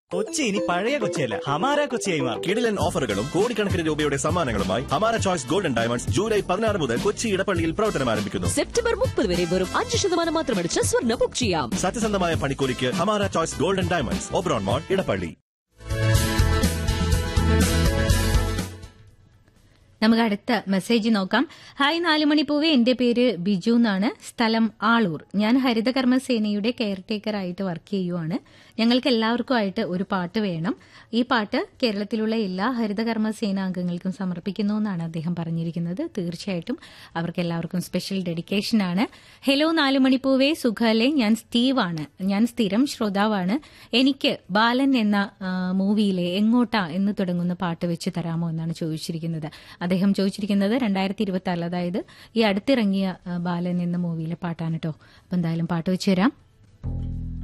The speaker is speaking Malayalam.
കൊച്ചി ഇനി പഴയ കൊച്ചിയല്ല ഹമാര കൊച്ചിയായി മാറും കിടിലൻ ഓഫറുകളും കോടിക്കണക്കിന് രൂപയുടെ സമ്മാനങ്ങളുമായി ഹമാര ചോയ്സ് ഗോൾഡൻ ഡയമണ്ട്സ് ജൂലൈ പതിനാറ് മുതൽ കൊച്ചി ഇടപ്പള്ളിയിൽ പ്രവർത്തനം ആരംഭിക്കുന്നു സെപ്റ്റംബർ മുപ്പത് വരെ വെറും അഞ്ച് ശതമാനം മാത്രമടിച്ച് സ്വർണ്ണ ബുക്ക് ചെയ്യാം സത്യസന്ധമായ പണിക്കൂലിക്ക് Hamara choice golden diamonds Oberon mall Edappally നമുക്ക് അടുത്ത മെസ്സേജ് നോക്കാം ഹായ് നാലുമണി പൂവെ എന്റെ പേര് ബിജു എന്നാണ് സ്ഥലം ആളൂർ ഞാൻ ഹരിതകർമ്മ സേനയുടെ കെയർ ടേക്കർ ആയിട്ട് വർക്ക് ചെയ്യുവാണ് ഞങ്ങൾക്ക് എല്ലാവർക്കും ആയിട്ട് ഒരു പാട്ട് വേണം ഈ പാട്ട് കേരളത്തിലുള്ള എല്ലാ ഹരിതകർമ്മ സേനാംഗങ്ങൾക്കും സമർപ്പിക്കുന്നു എന്നാണ് അദ്ദേഹം പറഞ്ഞിരിക്കുന്നത് തീർച്ചയായിട്ടും അവർക്ക് എല്ലാവർക്കും സ്പെഷ്യൽ ഡെഡിക്കേഷൻ ആണ് ഹലോ നാലുമണി പൂവെ സുഖല്ലേ ഞാൻ സ്റ്റീവാണ് ഞാൻ സ്ഥിരം ശ്രോതാവാണ് എനിക്ക് ബാലൻ എന്ന ആ, മൂവിയിലെ എങ്ങോട്ടാ എന്ന് തുടങ്ങുന്ന പാട്ട് വെച്ച് തരാമോ എന്നാണ് ചോദിച്ചിരിക്കുന്നത് അദ്ദേഹം ചോദിച്ചിരിക്കുന്നത് രണ്ടായിരത്തി ഇരുപത്തി ആറിൽ അതായത് ഈ അടുത്തിറങ്ങിയ ആ, ബാലൻ എന്ന മൂവിയിലെ പാട്ടാണ് കേട്ടോ അപ്പൊ എന്തായാലും പാട്ട് വെച്ച് തരാം